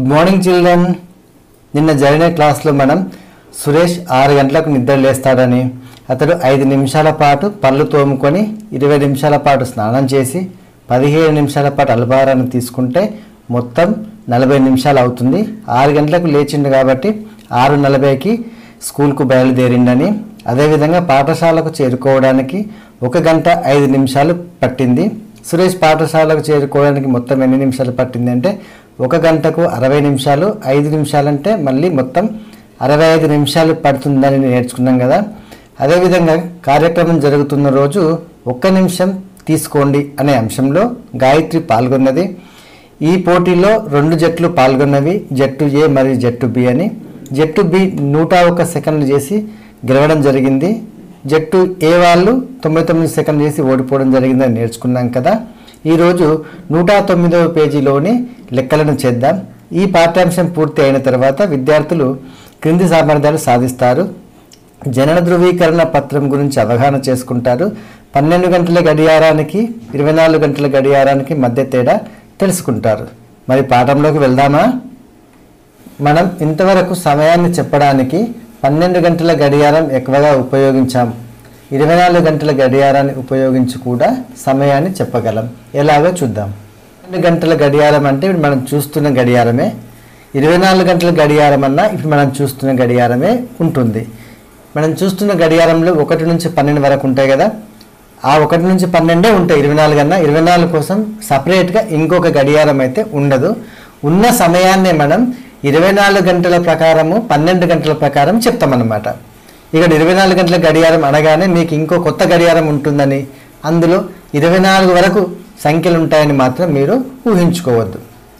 good morning children నిన్న జరిగిన క్లాస్లో మనం సురేష్ ఆరు గంటలకు నిద్ర లేస్తాడని అతడు ఐదు నిమిషాల పాటు పళ్ళు తోముకొని ఇరవై నిమిషాల పాటు స్నానం చేసి పదిహేడు నిమిషాల పాటు అల్పాహారాన్ని తీసుకుంటే మొత్తం నలభై నిమిషాలు అవుతుంది ఆరు గంటలకు లేచిండు కాబట్టి ఆరు నలభైకి స్కూల్కు బయలుదేరిండని అదేవిధంగా పాఠశాలకు చేరుకోవడానికి ఒక గంట ఐదు నిమిషాలు పట్టింది సురేష్ పాఠశాలకు చేరుకోవడానికి మొత్తం ఎన్ని నిమిషాలు పట్టింది అంటే ఒక గంటకు అరవై నిమిషాలు ఐదు నిమిషాలంటే మళ్ళీ మొత్తం అరవై ఐదు నిమిషాలు పడుతుందని నేర్చుకున్నాం కదా అదేవిధంగా కార్యక్రమం జరుగుతున్న రోజు ఒక్క నిమిషం తీసుకోండి అనే అంశంలో గాయత్రి పాల్గొన్నది ఈ పోటీలో రెండు జట్లు పాల్గొన్నవి జట్టు ఏ మరియు జట్టు బి అని జట్టు బి నూట ఒక్క సెకండ్లు చేసి గెలవడం జరిగింది జట్టు ఏ వాళ్ళు తొంభై తొమ్మిది సెకండ్ చేసి ఓడిపోవడం జరిగిందని నేర్చుకున్నాం కదా ఈరోజు నూట తొమ్మిదవ పేజీలోని లెక్కలను చేద్దాం ఈ పాఠ్యాంశం పూర్తి అయిన తర్వాత విద్యార్థులు క్రింది సామర్థ్యాలు సాధిస్తారు జనన ధృవీకరణ పత్రం గురించి అవగాహన చేసుకుంటారు పన్నెండు గంటల గడియారానికి ఇరవై నాలుగు గంటల గడియారానికి మధ్య తేడా తెలుసుకుంటారు మరి పాఠంలోకి వెళ్దామా మనం ఇంతవరకు సమయాన్ని చెప్పడానికి పన్నెండు గంటల గడియారం ఎక్కువగా ఉపయోగించాం ఇరవై నాలుగు గంటల గడియారాన్ని ఉపయోగించి కూడా సమయాన్ని చెప్పగలం ఎలాగో చూద్దాం పన్నెండు గంటల గడియారం అంటే ఇప్పుడు మనం చూస్తున్న గడియారమే ఇరవై నాలుగు గంటల గడియారం అన్నా ఇప్పుడు మనం చూస్తున్న గడియారమే ఉంటుంది మనం చూస్తున్న గడియారంలో ఒకటి నుంచి పన్నెండు వరకు ఉంటాయి కదా ఆ ఒకటి నుంచి పన్నెండే ఉంటాయి ఇరవై నాలుగు అన్నా ఇరవై నాలుగు కోసం సపరేట్గా ఇంకొక గడియారం అయితే ఉండదు ఉన్న సమయాన్నే మనం ఇరవై నాలుగు గంటల ప్రకారము పన్నెండు గంటల ప్రకారం చెప్తామన్నమాట ఇక్కడ ఇరవై నాలుగు గంటల గడియారం అనగానే మీకు ఇంకో కొత్త గడియారం ఉంటుందని అందులో ఇరవై నాలుగు వరకు సంఖ్యలు ఉంటాయని మాత్రం మీరు ఊహించుకోవద్దు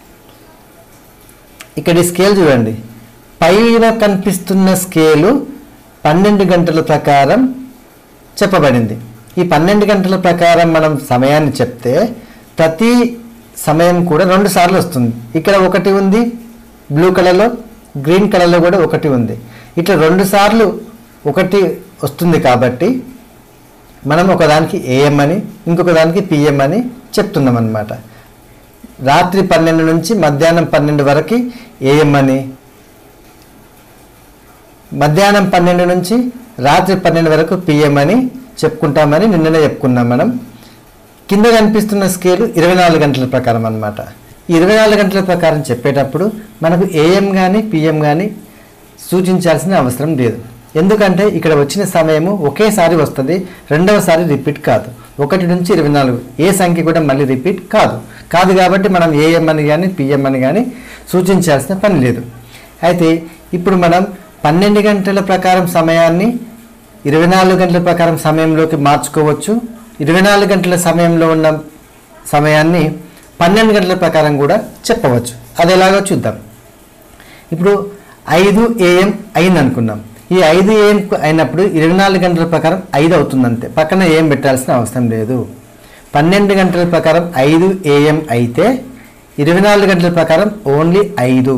ఇక్కడ ఈ స్కేల్ చూడండి పైన కనిపిస్తున్న స్కేలు పన్నెండు గంటల ప్రకారం చెప్పబడింది ఈ పన్నెండు గంటల ప్రకారం మనం సమయాన్ని చెప్తే ప్రతి సమయం కూడా రెండు సార్లు వస్తుంది ఇక్కడ ఒకటి ఉంది బ్లూ కలర్లో గ్రీన్ కలర్లో కూడా ఒకటి ఉంది ఇట్లా రెండు సార్లు ఒకటి వస్తుంది కాబట్టి మనం ఒకదానికి ఏఎం అని ఇంకొక దానికి పిఎం అని చెప్తున్నాం అన్నమాట రాత్రి పన్నెండు నుంచి మధ్యాహ్నం పన్నెండు వరకు ఏఎం అని మధ్యాహ్నం పన్నెండు నుంచి రాత్రి పన్నెండు వరకు పిఎం అని చెప్పుకుంటామని నిన్ననే చెప్పుకున్నాం మనం కింద కనిపిస్తున్న స్కేలు ఇరవై నాలుగు గంటల ప్రకారం అనమాట ఇరవై నాలుగు గంటల ప్రకారం చెప్పేటప్పుడు మనకు ఏఎం కానీ పిఎం కానీ సూచించాల్సిన అవసరం లేదు ఎందుకంటే ఇక్కడ వచ్చిన సమయము ఒకేసారి వస్తుంది రెండవసారి రిపీట్ కాదు ఒకటి నుంచి ఇరవై నాలుగు ఏ సంఖ్య కూడా మళ్ళీ రిపీట్ కాదు కాదు కాబట్టి మనం ఏఎం అని కానీ పిఎం అని కానీ సూచించాల్సిన పని లేదు అయితే ఇప్పుడు మనం పన్నెండు గంటల ప్రకారం సమయాన్ని ఇరవై నాలుగు గంటల ప్రకారం సమయంలోకి మార్చుకోవచ్చు ఇరవై నాలుగు గంటల సమయంలో ఉన్న సమయాన్ని పన్నెండు గంటల ప్రకారం కూడా చెప్పవచ్చు అది ఎలాగో చూద్దాం ఇప్పుడు ఐదు ఏఎం అయింది అనుకున్నాం ఈ ఐదు ఏఎం అయినప్పుడు ఇరవై నాలుగు గంటల ప్రకారం ఐదు అవుతుంది అంతే పక్కన ఏం పెట్టాల్సిన అవసరం లేదు పన్నెండు గంటల ప్రకారం ఐదు ఏఎం అయితే ఇరవై నాలుగు గంటల ప్రకారం ఓన్లీ ఐదు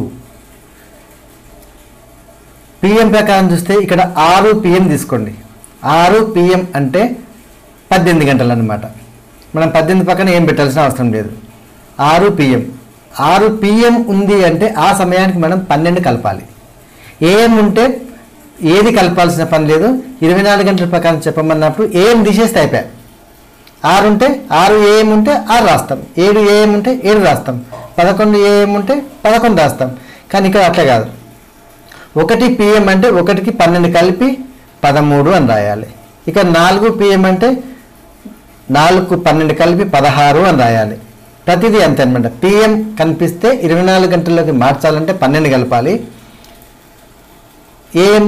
పిఎం ప్రకారం చూస్తే ఇక్కడ ఆరు పిఎం తీసుకోండి ఆరు పిఎం అంటే పద్దెనిమిది గంటలు అనమాట మనం పద్దెనిమిది పక్కన ఏం పెట్టాల్సిన అవసరం లేదు ఆరు పిఎం ఆరు పిఎం ఉంది అంటే ఆ సమయానికి మనం పన్నెండు కలపాలి ఏఎం ఉంటే ఏది కలపాల్సిన పని లేదు ఇరవై నాలుగు గంటల ప్రకారం చెప్పమన్నప్పుడు ఏఎం తీసేస్తే అయిపోయా ఆరు ఉంటే ఆరు ఏఎం ఉంటే ఆరు రాస్తాం ఏడు ఏఎం ఉంటే ఏడు రాస్తాం పదకొండు ఏఎం ఉంటే పదకొండు రాస్తాం కానీ ఇక్కడ అట్లా కాదు ఒకటి పిఎం అంటే ఒకటికి పన్నెండు కలిపి పదమూడు అని రాయాలి ఇక నాలుగు పిఎం అంటే నాలుగు పన్నెండు కలిపి పదహారు అని రాయాలి ప్రతిదీ అంతే అనమాట పిఎం కనిపిస్తే ఇరవై నాలుగు గంటల్లోకి మార్చాలంటే పన్నెండు కలపాలి ఏం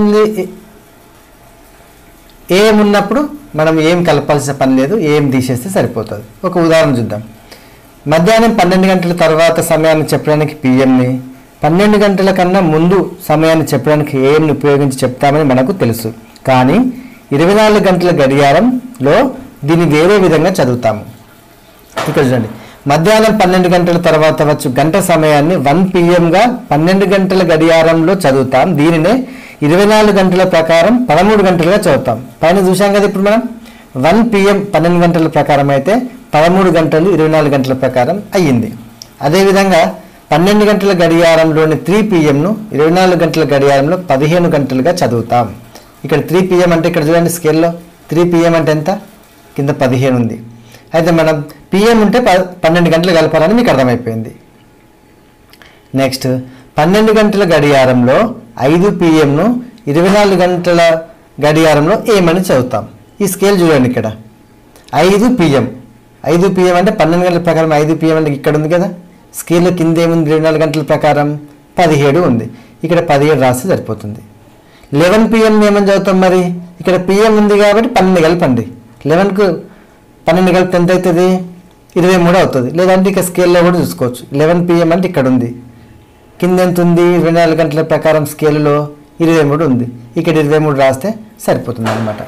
ఏం ఉన్నప్పుడు మనం ఏం కలపాల్సిన పని లేదు ఏం తీసేస్తే సరిపోతుంది ఒక ఉదాహరణ చూద్దాం మధ్యాహ్నం పన్నెండు గంటల తర్వాత సమయాన్ని చెప్పడానికి పిఎంని పన్నెండు గంటల కన్నా ముందు సమయాన్ని చెప్పడానికి ఏఎంని ఉపయోగించి చెప్తామని మనకు తెలుసు కానీ ఇరవై నాలుగు గంటల గడియారంలో దీన్ని వేరే విధంగా చదువుతాము ఇక్కడ చూడండి మధ్యాహ్నం పన్నెండు గంటల తర్వాత వచ్చు గంట సమయాన్ని వన్ పిఎంగా పన్నెండు గంటల గడియారంలో చదువుతాం దీనినే ఇరవై నాలుగు గంటల ప్రకారం పదమూడు గంటలుగా చదువుతాం పైన చూసాం కదా ఇప్పుడు మనం వన్ పిఎం పన్నెండు గంటల ప్రకారం అయితే పదమూడు గంటలు ఇరవై నాలుగు గంటల ప్రకారం అయ్యింది అదేవిధంగా పన్నెండు గంటల గడియారంలోని త్రీ పిఎంను ఇరవై నాలుగు గంటల గడియారంలో పదిహేను గంటలుగా చదువుతాం ఇక్కడ త్రీ పిఎం అంటే ఇక్కడ చూడండి స్కేల్లో త్రీ పిఎం అంటే ఎంత కింద పదిహేను ఉంది అయితే మనం పిఎం ఉంటే ప పన్నెండు గంటలు కలపాలని మీకు అర్థమైపోయింది నెక్స్ట్ పన్నెండు గంటల గడియారంలో ఐదు పిఎంను ఇరవై నాలుగు గంటల గడియారంలో ఏమని చదువుతాం ఈ స్కేల్ చూడండి ఇక్కడ ఐదు పిఎం ఐదు పిఎం అంటే పన్నెండు గంటల ప్రకారం ఐదు పిఎం అంటే ఇక్కడ ఉంది కదా స్కేల్లో కింద ఏముంది ఇరవై నాలుగు గంటల ప్రకారం పదిహేడు ఉంది ఇక్కడ పదిహేడు రాస్తే సరిపోతుంది లెవెన్ పిఎం ఏమని చదువుతాం మరి ఇక్కడ పిఎం ఉంది కాబట్టి పన్నెండు కలపండి లెవెన్కు పన్నెండు కలిపితే ఎంత అవుతుంది ఇరవై మూడు అవుతుంది లేదంటే ఇక స్కేల్లో కూడా చూసుకోవచ్చు లెవెన్ పిఎం అంటే ఇక్కడ ఉంది కింద ఎంత ఉంది ఇరవై నాలుగు గంటల ప్రకారం స్కేల్లో ఇరవై మూడు ఉంది ఇక్కడ ఇరవై మూడు రాస్తే సరిపోతుంది అనమాట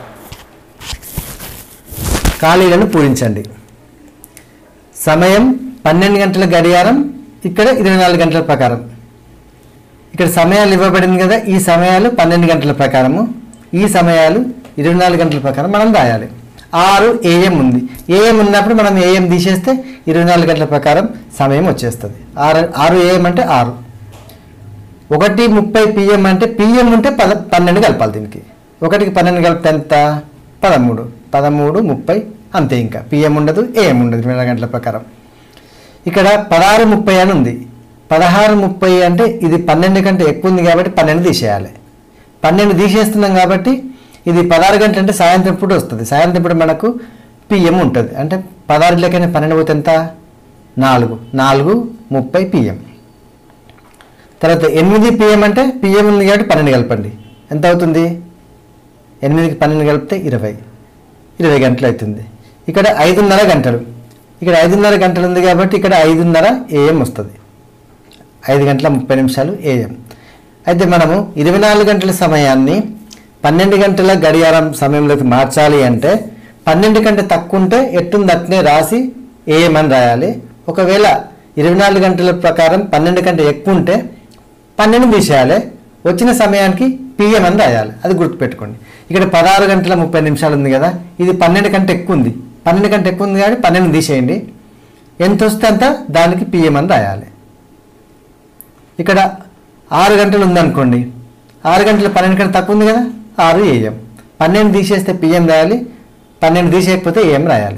ఖాళీలను పూరించండి సమయం పన్నెండు గంటల గడియారం ఇక్కడ ఇరవై నాలుగు గంటల ప్రకారం ఇక్కడ సమయాలు ఇవ్వబడింది కదా ఈ సమయాలు పన్నెండు గంటల ప్రకారము ఈ సమయాలు ఇరవై నాలుగు గంటల ప్రకారం మనం రాయాలి ఆరు ఏఎం ఉంది ఏఎం ఉన్నప్పుడు మనం ఏఎం తీసేస్తే ఇరవై నాలుగు గంటల ప్రకారం సమయం వచ్చేస్తుంది ఆరు ఆరు ఏఎం అంటే ఆరు ఒకటి ముప్పై పిఎం అంటే పిఎం ఉంటే పద పన్నెండు కలపాలి దీనికి ఒకటికి పన్నెండు కలిపితే ఎంత పదమూడు పదమూడు ముప్పై అంతే ఇంకా పిఎం ఉండదు ఏఎం ఉండదు ఇరవై నాలుగు గంటల ప్రకారం ఇక్కడ పదహారు ముప్పై అని ఉంది పదహారు ముప్పై అంటే ఇది పన్నెండు కంటే ఎక్కువ ఉంది కాబట్టి పన్నెండు తీసేయాలి పన్నెండు తీసేస్తున్నాం కాబట్టి ఇది పదహారు గంటలు అంటే సాయంత్రం పూట వస్తుంది సాయంత్రం పూట మనకు పిఎం ఉంటుంది అంటే పదహారు లెక్కనే పన్నెండు పోతే ఎంత నాలుగు నాలుగు ముప్పై పిఎం తర్వాత ఎనిమిది పిఎం అంటే పిఎం ఉంది కాబట్టి పన్నెండు కలపండి ఎంత అవుతుంది ఎనిమిదికి పన్నెండు కలిపితే ఇరవై ఇరవై గంటలు అవుతుంది ఇక్కడ ఐదున్నర గంటలు ఇక్కడ ఐదున్నర గంటలు ఉంది కాబట్టి ఇక్కడ ఐదున్నర ఏఎం వస్తుంది ఐదు గంటల ముప్పై నిమిషాలు ఏఎం అయితే మనము ఇరవై నాలుగు గంటల సమయాన్ని పన్నెండు గంటల గడియారం సమయంలోకి మార్చాలి అంటే పన్నెండు కంటే తక్కువ ఉంటే ఎట్టుంది అట్నే రాసి ఏఎం అని రాయాలి ఒకవేళ ఇరవై నాలుగు గంటల ప్రకారం పన్నెండు కంటే ఎక్కువ ఉంటే పన్నెండు తీసేయాలి వచ్చిన సమయానికి పిఎం అని రాయాలి అది గుర్తుపెట్టుకోండి ఇక్కడ పదహారు గంటల ముప్పై నిమిషాలు ఉంది కదా ఇది పన్నెండు కంటే ఎక్కువ ఉంది పన్నెండు కంటే ఎక్కువ ఉంది కాబట్టి పన్నెండు తీసేయండి ఎంత వస్తే అంత దానికి పిఎం అని రాయాలి ఇక్కడ ఆరు గంటలు ఉందనుకోండి ఆరు గంటల పన్నెండు కంటే తక్కువ ఉంది కదా ఆరు ఏఎం పన్నెండు తీసేస్తే పిఎం రాయాలి పన్నెండు తీసేయకపోతే ఏఎం రాయాలి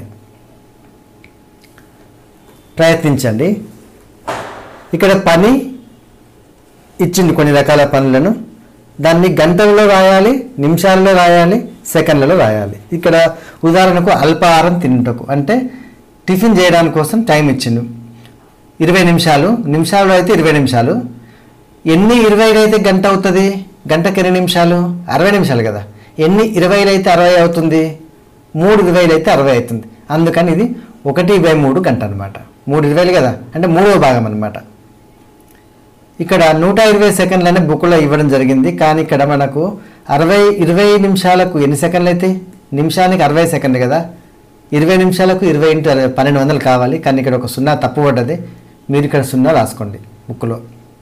ప్రయత్నించండి ఇక్కడ పని ఇచ్చింది కొన్ని రకాల పనులను దాన్ని గంటల్లో రాయాలి నిమిషాల్లో రాయాలి సెకండ్లలో రాయాలి ఇక్కడ ఉదాహరణకు అల్పాహారం తింటకు అంటే టిఫిన్ చేయడానికి కోసం టైం ఇచ్చిండు ఇరవై నిమిషాలు నిమిషాల్లో అయితే ఇరవై నిమిషాలు ఎన్ని ఇరవైలు అయితే గంట అవుతుంది గంటకి ఎన్ని నిమిషాలు అరవై నిమిషాలు కదా ఎన్ని ఇరవైలు అయితే అరవై అవుతుంది మూడు ఇరవైలు అయితే అరవై అవుతుంది అందుకని ఇది ఒకటి బై మూడు గంట అనమాట మూడు ఇరవైలు కదా అంటే మూడవ భాగం అనమాట ఇక్కడ నూట ఇరవై సెకండ్లు అనే బుక్లో ఇవ్వడం జరిగింది కానీ ఇక్కడ మనకు అరవై ఇరవై నిమిషాలకు ఎన్ని సెకండ్లు అయితే నిమిషానికి అరవై సెకండ్లు కదా ఇరవై నిమిషాలకు ఇరవై ఇంటూ అరవై పన్నెండు వందలు కావాలి కానీ ఇక్కడ ఒక సున్నా తప్పు పడ్డది మీరు ఇక్కడ సున్నా రాసుకోండి బుక్లో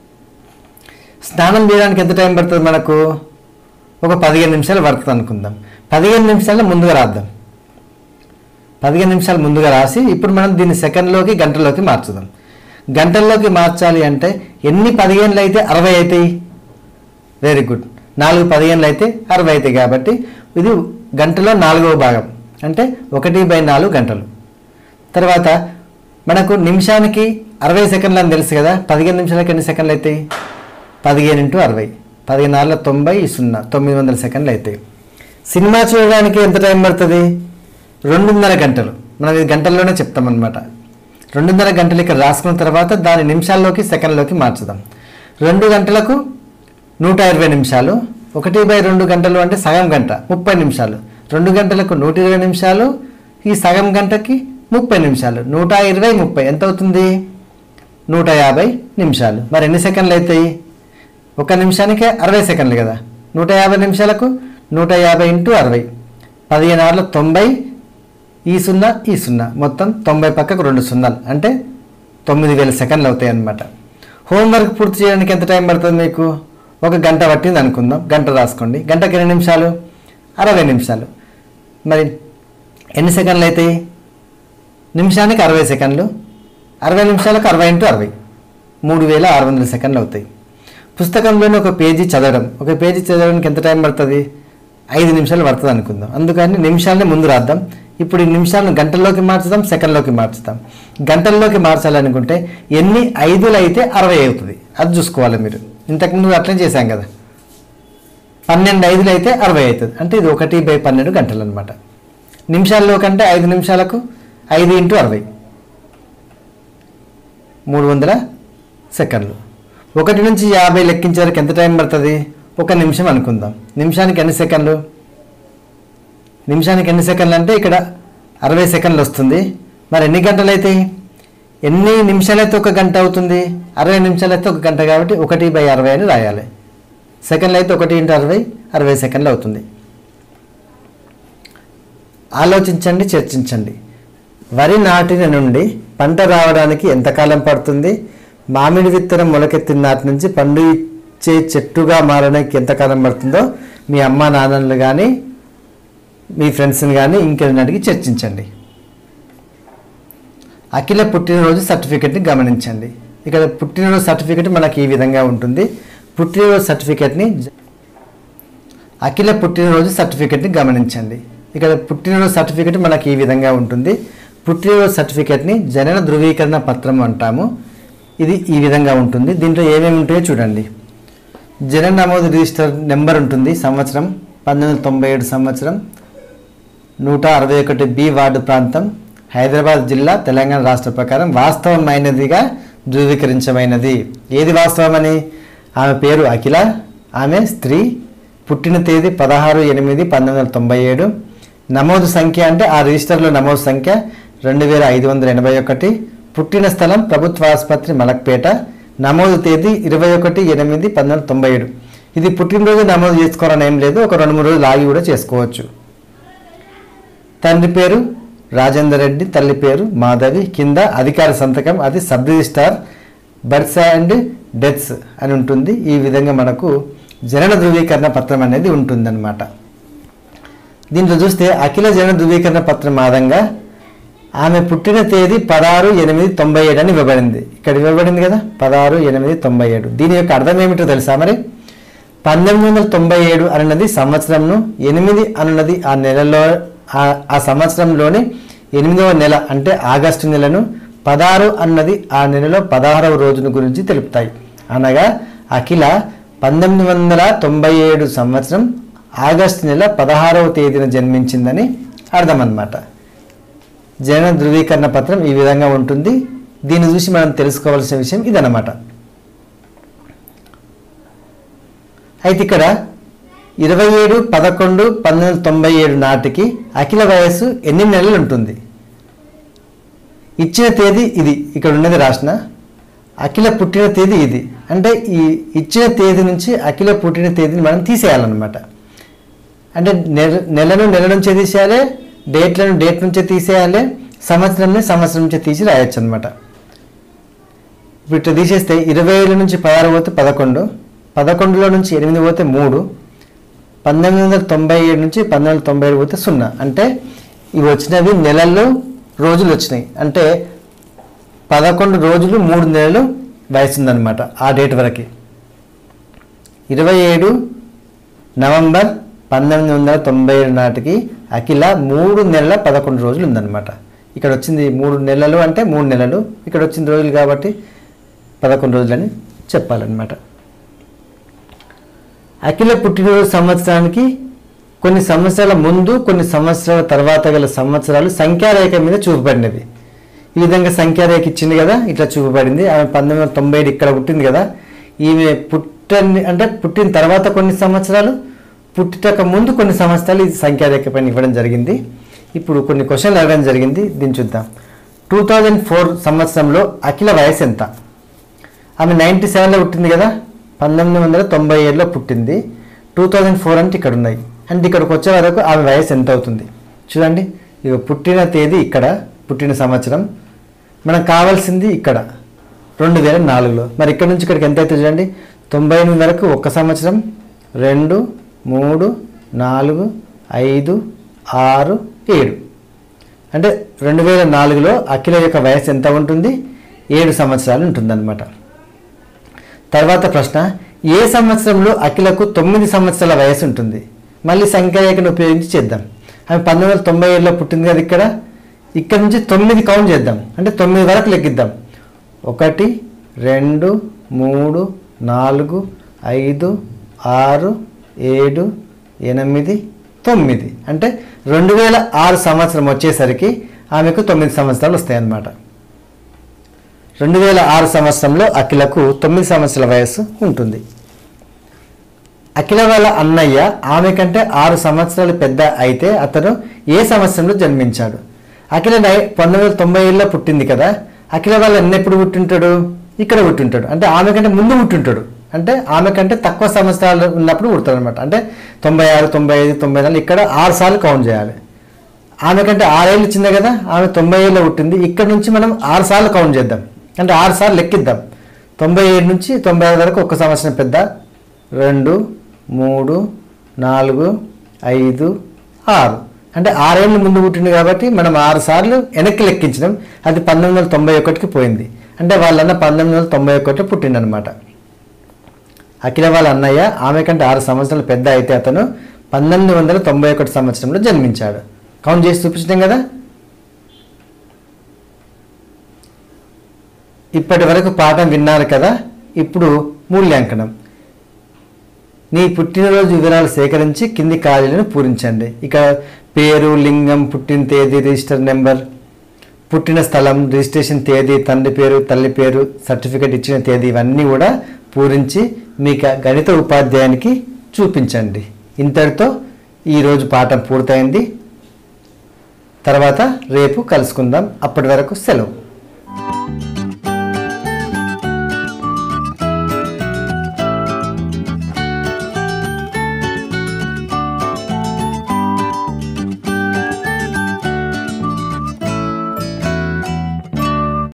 స్నానం చేయడానికి ఎంత టైం పడుతుంది మనకు ఒక పదిహేను నిమిషాలు పడుతుంది అనుకుందాం పదిహేను నిమిషాలు ముందుగా రాద్దాం పదిహేను నిమిషాలు ముందుగా రాసి ఇప్పుడు మనం దీన్ని సెకండ్లోకి గంటలోకి మార్చుదాం గంటల్లోకి మార్చాలి అంటే ఎన్ని పదిహేనులు అయితే అరవై అవుతాయి వెరీ గుడ్ నాలుగు పదిహేనులు అయితే అరవై అవుతాయి కాబట్టి ఇది గంటలో నాలుగవ భాగం అంటే ఒకటి బై నాలుగు గంటలు తర్వాత మనకు నిమిషానికి అరవై సెకండ్లు అని తెలుసు కదా పదిహేను నిమిషాలకి ఎన్ని సెకండ్లు అవుతాయి పదిహేను ఇంటూ అరవై పదిహేను నాలుగు తొంభై సున్నా తొమ్మిది వందల సెకండ్లు అవుతాయి సినిమా చూడడానికి ఎంత టైం పడుతుంది రెండున్నర గంటలు మనం ఇది గంటల్లోనే చెప్తామన్నమాట రెండున్నర గంటలు ఇక్కడ రాసుకున్న తర్వాత దాని నిమిషాల్లోకి సెకండ్లోకి మార్చుదాం రెండు గంటలకు నూట ఇరవై నిమిషాలు ఒకటి బై రెండు గంటలు అంటే సగం గంట ముప్పై నిమిషాలు రెండు గంటలకు నూట ఇరవై నిమిషాలు ఈ సగం గంటకి ముప్పై నిమిషాలు నూట ఇరవై ముప్పై ఎంత అవుతుంది నూట యాభై నిమిషాలు మరి ఎన్ని సెకండ్లు అవుతాయి ఒక నిమిషానికే అరవై సెకండ్లు కదా నూట యాభై నిమిషాలకు నూట యాభై ఇంటూ అరవై పదిహేను ఆరులో తొంభై ఈ సున్నా ఈ సున్నా మొత్తం తొంభై పక్కకు రెండు సున్నాలు అంటే తొమ్మిది వేల సెకండ్లు అవుతాయి అన్నమాట హోంవర్క్ పూర్తి చేయడానికి ఎంత టైం పడుతుంది మీకు ఒక గంట పట్టింది అనుకుందాం గంట రాసుకోండి గంటకి ఎన్ని నిమిషాలు అరవై నిమిషాలు మరి ఎన్ని సెకండ్లు అవుతాయి నిమిషానికి అరవై సెకండ్లు అరవై నిమిషాలకు అరవై ఇంటూ అరవై మూడు వేల ఆరు వందల సెకండ్లు అవుతాయి పుస్తకంలోని ఒక పేజీ చదవడం ఒక పేజీ చదవడానికి ఎంత టైం పడుతుంది ఐదు నిమిషాలు పడుతుంది అనుకుందాం అందుకని నిమిషాలని ముందు రాద్దాం ఇప్పుడు ఈ నిమిషాలను గంటల్లోకి మార్చుదాం సెకండ్లోకి మార్చుదాం గంటల్లోకి మార్చాలనుకుంటే ఎన్ని ఐదులు అయితే అరవై అవుతుంది అది చూసుకోవాలి మీరు ఇంతకుముందు అట్లనే చేశాం కదా పన్నెండు ఐదులు అయితే అరవై అవుతుంది అంటే ఇది ఒకటి బై పన్నెండు గంటలు అనమాట నిమిషాల్లో కంటే ఐదు నిమిషాలకు ఐదు ఇంటూ అరవై మూడు వందల సెకండ్లు ఒకటి నుంచి యాభై లెక్కించే వరకు ఎంత టైం పడుతుంది ఒక నిమిషం అనుకుందాం నిమిషానికి ఎన్ని సెకండ్లు నిమిషానికి ఎన్ని సెకండ్లు అంటే ఇక్కడ అరవై సెకండ్లు వస్తుంది మరి ఎన్ని గంటలు అవుతాయి ఎన్ని నిమిషాలైతే ఒక గంట అవుతుంది అరవై నిమిషాలైతే ఒక గంట కాబట్టి ఒకటి బై అరవై అని రాయాలి సెకండ్లు అయితే ఒకటి ఇంటూ అరవై అరవై సెకండ్లు అవుతుంది ఆలోచించండి చర్చించండి వరి నాటిన నుండి పంట రావడానికి ఎంతకాలం పడుతుంది మామిడి విత్తనం మొలకెత్తిన నాటి నుంచి పండు ఇచ్చే చెట్టుగా మారడానికి ఎంతకాలం పడుతుందో మీ అమ్మ నాన్నలు కానీ మీ ఫ్రెండ్స్ని కానీ ఇంకెళ్ళని అడిగి చర్చించండి అఖిల పుట్టినరోజు సర్టిఫికెట్ని గమనించండి ఇక్కడ పుట్టినరోజు సర్టిఫికెట్ మనకి ఈ విధంగా ఉంటుంది పుట్టినరోజు సర్టిఫికెట్ని అఖిల పుట్టినరోజు సర్టిఫికెట్ని గమనించండి ఇక్కడ పుట్టినరోజు సర్టిఫికెట్ మనకి ఈ విధంగా ఉంటుంది పుట్టినరోజు సర్టిఫికెట్ని జనన ధృవీకరణ పత్రం అంటాము ఇది ఈ విధంగా ఉంటుంది దీంట్లో ఏమేమి ఉంటాయో చూడండి జనన నమోదు రిజిస్టర్ నెంబర్ ఉంటుంది సంవత్సరం పంతొమ్మిది వందల తొంభై ఏడు సంవత్సరం నూట అరవై ఒకటి బి వార్డు ప్రాంతం హైదరాబాద్ జిల్లా తెలంగాణ రాష్ట్ర ప్రకారం వాస్తవమైనదిగా ధృవీకరించమైనది ఏది వాస్తవమని ఆమె పేరు అఖిల ఆమె స్త్రీ పుట్టిన తేదీ పదహారు ఎనిమిది పంతొమ్మిది వందల తొంభై ఏడు నమోదు సంఖ్య అంటే ఆ రిజిస్టర్లో నమోదు సంఖ్య రెండు వేల ఐదు వందల ఎనభై ఒకటి పుట్టిన స్థలం ప్రభుత్వ ఆసుపత్రి మలక్పేట నమోదు తేదీ ఇరవై ఒకటి ఎనిమిది పంతొమ్మిది వందల తొంభై ఏడు ఇది పుట్టినరోజు నమోదు చేసుకోవాలని ఏం లేదు ఒక రెండు మూడు రోజులు ఆగి కూడా చేసుకోవచ్చు తండ్రి పేరు రాజేందర్ రెడ్డి తల్లి పేరు మాధవి కింద అధికార సంతకం అది sub registrar births and deaths అని ఉంటుంది ఈ విధంగా మనకు జనన ధృవీకరణ పత్రం అనేది ఉంటుందన్నమాట దీంట్లో చూస్తే అఖిల జనన ధృవీకరణ పత్రం ఆధారంగా ఆమె పుట్టిన తేదీ పదహారు ఎనిమిది తొంభై ఏడు అని ఇవ్వబడింది ఇక్కడ ఇవ్వబడింది కదా పదహారు ఎనిమిది తొంభై ఏడు దీని యొక్క అర్థం ఏమిటో తెలుసా మరి పంతొమ్మిది వందల తొంభై ఏడు అనున్నది సంవత్సరంను ఎనిమిది అనున్నది ఆ నెలలో ఆ- ఆ సంవత్సరంలోని ఎనిమిదవ నెల అంటే ఆగస్టు నెలను పదహారు అన్నది ఆ నెలలో పదహారవ రోజును గురించి తెలుపుతాయి అనగా అఖిల పంతొమ్మిది వందల తొంభై ఏడు సంవత్సరం ఆగస్టు నెల పదహారవ తేదీన జన్మించిందని అర్థం అన్నమాట జనన ధృవీకరణ పత్రం ఈ విధంగా ఉంటుంది దీన్ని చూసి మనం తెలుసుకోవాల్సిన విషయం ఇదన్నమాట అయితే ఇక్కడ ఇరవై ఏడు పదకొండు పంతొమ్మిది వందల తొంభై ఏడు నాటికి అఖిల వయస్సు ఎన్ని నెలలు ఉంటుంది ఇచ్చిన తేదీ ఇది ఇక్కడ ఉన్నది రాసిన అఖిల పుట్టిన తేదీ ఇది అంటే ఈ ఇచ్చిన తేదీ నుంచి అఖిల పుట్టిన తేదీని మనం తీసేయాలన్నమాట అంటే నెల నెలను నెల నుంచే తీసేయాలి డేట్లను డేట్ నుంచే తీసేయాలి సంవత్సరంని సంవత్సరం నుంచే తీసి రాయొచ్చు అనమాట ఇప్పుడు ఇట్లా తీసేస్తే ఇరవై ఏళ్ళ నుంచి పదహారు పోతే పదకొండు పదకొండులో నుంచి ఎనిమిది పోతే మూడు పంతొమ్మిది వందల తొంభై ఏడు నుంచి పంతొమ్మిది వందల తొంభై ఏడు పోతే సున్నా అంటే ఇవి వచ్చినవి నెలల్లో రోజులు వచ్చినాయి అంటే పదకొండు రోజులు మూడు నెలలు వయసు ఉందన్నమాట ఆ డేట్ వరకు ఇరవై ఏడు నవంబర్ పంతొమ్మిది వందల తొంభై ఏడు నాటికి అఖిల మూడు నెలల పదకొండు రోజులు ఉందన్నమాట ఇక్కడ వచ్చింది మూడు నెలలు అంటే మూడు నెలలు ఇక్కడ వచ్చిన రోజులు కాబట్టి పదకొండు రోజులని చెప్పాలన్నమాట అఖిల పుట్టినరోజు సంవత్సరానికి కొన్ని సంవత్సరాల ముందు కొన్ని సంవత్సరాల తర్వాత గల సంవత్సరాలు సంఖ్యారేఖ మీద చూపబడినవి ఈ విధంగా సంఖ్యారేఖ ఇచ్చింది కదా ఇట్లా చూపబడింది ఆమె పంతొమ్మిది వందల తొంభై ఏడు ఇక్కడ పుట్టింది కదా ఈమె పుట్టని అంటే పుట్టిన తర్వాత కొన్ని సంవత్సరాలు పుట్టుటక ముందు కొన్ని సంవత్సరాలు ఈ సంఖ్యారేఖ పైన ఇవ్వడం జరిగింది ఇప్పుడు కొన్ని క్వశ్చన్లు అడగడం జరిగింది దీన్ని చూద్దాం టూ థౌజండ్ ఫోర్ సంవత్సరంలో అఖిల వయసు ఎంత ఆమె నైంటీ సెవెన్లో పుట్టింది కదా పంతొమ్మిది వందల తొంభై ఏడులో పుట్టింది టూ థౌజండ్ ఫోర్ అంటే ఇక్కడ ఉన్నాయి అంటే ఇక్కడికి వచ్చే వరకు ఆమె వయసు ఎంత అవుతుంది చూడండి ఇక పుట్టిన తేదీ ఇక్కడ పుట్టిన సంవత్సరం మనకు కావాల్సింది ఇక్కడ రెండు వేల నాలుగులో మరి ఇక్కడ నుంచి ఇక్కడికి ఎంత అవుతుంది చూడండి తొంభై ఎనిమిది వరకు ఒక సంవత్సరం రెండు మూడు నాలుగు ఐదు ఆరు ఏడు అంటే రెండు వేల నాలుగులో అఖిల యొక్క వయసు ఎంత ఉంటుంది ఏడు సంవత్సరాలు ఉంటుందన్నమాట తర్వాత ప్రశ్న ఏ సంవత్సరంలో అఖిలకు తొమ్మిది సంవత్సరాల వయసు ఉంటుంది మళ్ళీ సంఖ్యారేఖను ఉపయోగించి చేద్దాం ఆమె పంతొమ్మిది వందల తొంభై ఏడులో పుట్టింది కదా ఇక్కడ ఇక్కడ నుంచి తొమ్మిది కౌంట్ చేద్దాం అంటే తొమ్మిది వరకు లెక్కిద్దాం ఒకటి రెండు మూడు నాలుగు ఐదు ఆరు ఏడు ఎనిమిది తొమ్మిది అంటే రెండు వేల ఆరు సంవత్సరం వచ్చేసరికి ఆమెకు తొమ్మిది సంవత్సరాలు వస్తాయన్నమాట రెండు వేల ఆరు సంవత్సరంలో అఖిలకు తొమ్మిది సంవత్సరాల వయస్సు ఉంటుంది అఖిల వాళ్ళ అన్నయ్య ఆమె కంటే ఆరు సంవత్సరాలు పెద్ద అయితే అతను ఏ సంవత్సరంలో జన్మించాడు అఖిల నై పంతొమ్మిది వందల తొంభై ఏళ్ళలో పుట్టింది కదా అఖిల వాళ్ళ అన్న ఎప్పుడు పుట్టింటాడు ఇక్కడ పుట్టింటాడు అంటే ఆమె కంటే ముందు పుట్టింటాడు అంటే ఆమె కంటే తక్కువ సంవత్సరాలు ఉన్నప్పుడు పుడతాడు అనమాట అంటే తొంభై ఆరు తొంభై ఐదు తొంభై నాలుగు ఇక్కడ ఆరు సార్లు కౌంట్ చేయాలి ఆమె కంటే ఆరేళ్ళు ఇచ్చింది కదా ఆమె తొంభై ఏళ్ళలో పుట్టింది ఇక్కడ నుంచి మనం ఆరు సార్లు కౌంట్ చేద్దాం అంటే ఆరు సార్లు లెక్కిద్దాం తొంభై ఏడు నుంచి తొంభై ఐదు వరకు ఒక సంవత్సరం పెద్ద రెండు మూడు నాలుగు ఐదు ఆరు అంటే ఆరేళ్ళు ముందు పుట్టింది కాబట్టి మనం ఆరు సార్లు వెనక్కి లెక్కించడం అది పంతొమ్మిది వందల తొంభై ఒకటికి పోయింది అంటే వాళ్ళన్న పంతొమ్మిది వందల తొంభై ఒకటి పుట్టిండనమాట అఖిల వాళ్ళ అన్నయ్య ఆమె కంటే ఆరు సంవత్సరాలు పెద్ద అయితే అతను పంతొమ్మిది వందల తొంభై ఒకటి సంవత్సరంలో జన్మించాడు కౌంట్ చేసి చూపించడం కదా ఇప్పటి వరకు పాఠం విన్నారు కదా ఇప్పుడు మూల్యాంకనం నీ పుట్టినరోజు వివరాలు సేకరించి కింది ఖాళీలను పూరించండి ఇక పేరు లింగం పుట్టిన తేదీ రిజిస్టర్ నెంబర్ పుట్టిన స్థలం రిజిస్ట్రేషన్ తేదీ తండ్రి పేరు తల్లి పేరు సర్టిఫికేట్ ఇచ్చిన తేదీ ఇవన్నీ కూడా పూరించి మీకు గణిత ఉపాధ్యాయునికి చూపించండి ఇంతటితో ఈరోజు పాఠం పూర్తయింది తర్వాత రేపు కలుసుకుందాం అప్పటి వరకు సెలవు